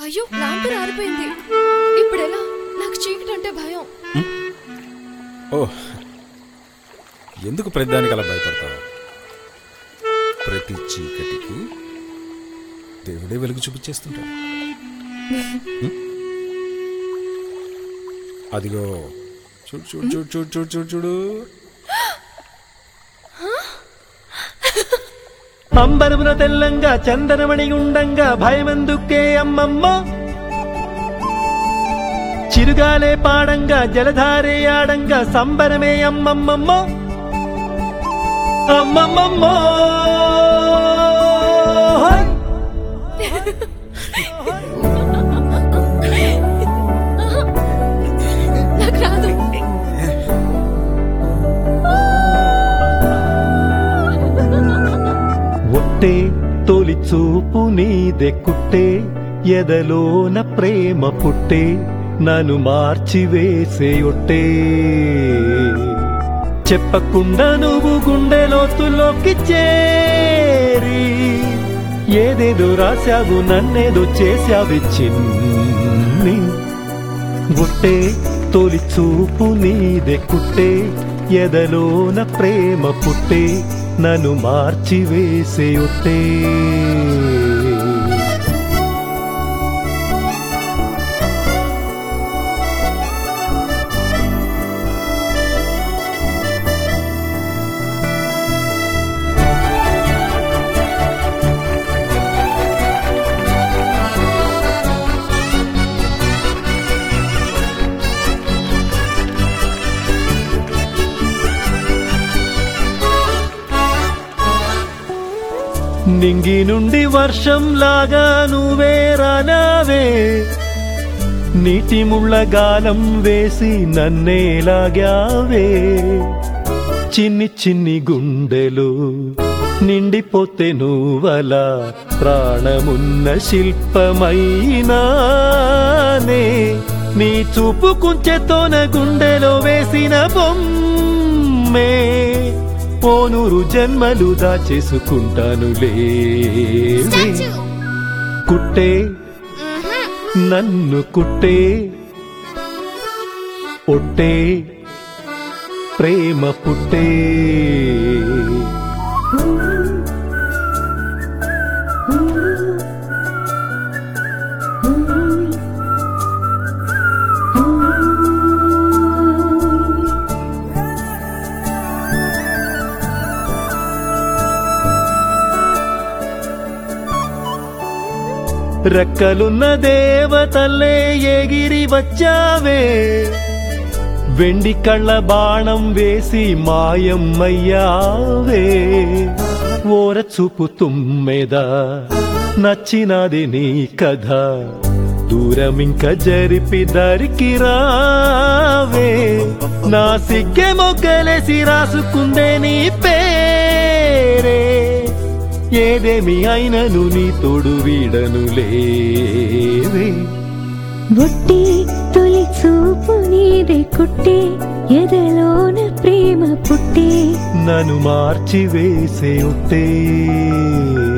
అయ్యో ల్యాంప్ ఆరిపోయింది ఇప్పుడు ఎలా నాకు చీకటి అంటే భయం ఓ ఎందుకు ప్రతిదానికి అలా భయపడతావు ప్రతి చీకటికి దేవుడే వెలుగు చూపించేస్తుంటాడు హ్మ్? అదిగో చూడు చూడు చూడు చూడు చూడు చూడు చూడు అంబరమున తెల్లంగా చందనమణి ఉండంగా భయమందుకే అమ్మమ్మ చిరుగాలే పాడంగా జలధారే ఆడంగా సంబరమే అమ్మమ్మమ్మ అమ్మమ్మమ్మ నాకు రాదు ఒట్టే తొలి చూపు నీదె కుట్టే ఎదలోన ప్రేమ పుట్టే నన్ను మార్చి వేసే ఒట్టే చెప్పకుండా నువ్వు గుండె లోతులోకి చేరి ఏదేదో రాశావు నన్నేదో చేశావి చిన్ని గుట్టే తొలి చూపు నీదె కుట్టే ఎదలోన ప్రేమ పుట్టే నన్ను మార్చి వేసే ఒట్టే నింగి నుండి వర్షం లాగా నువ్వే రానావే నీటి ముళ్ళ గాలం వేసి నన్నే లాగావే చిన్ని చిన్ని గుండెలు నిండిపోతే నువ్వలా ప్రాణమున్న శిల్పమైనానే నీ చూపు కుంచెతోన గుండెలో వేసిన బొమ్మే ఓ నూరు జన్మలు దాచేసుకుంటాను లేవే కుట్టే నన్ను కుట్టే ఒట్టే ప్రేమ పుట్టే రెక్కలున్న దేవతల్లే ఎగిరి వచ్చావే వెండి కళ్ళ బాణం వేసి మాయమ్మయ్యావే ఓర చూపు తుమ్మెదా నచ్చినది నీ కథ దూరం ఇంక జరిపి దరికి రావే నా సిగ్గె మొగ్గలేసి రాసుకుందే నీ పేరే ఏదేమి అయినను నీ తోడు వీడను లేవే బుట్టి తొలి చూపు నీదే కుట్టి ఎదలోన ప్రేమ పుట్టి నన్ను మార్చి వేసే ఉట్టే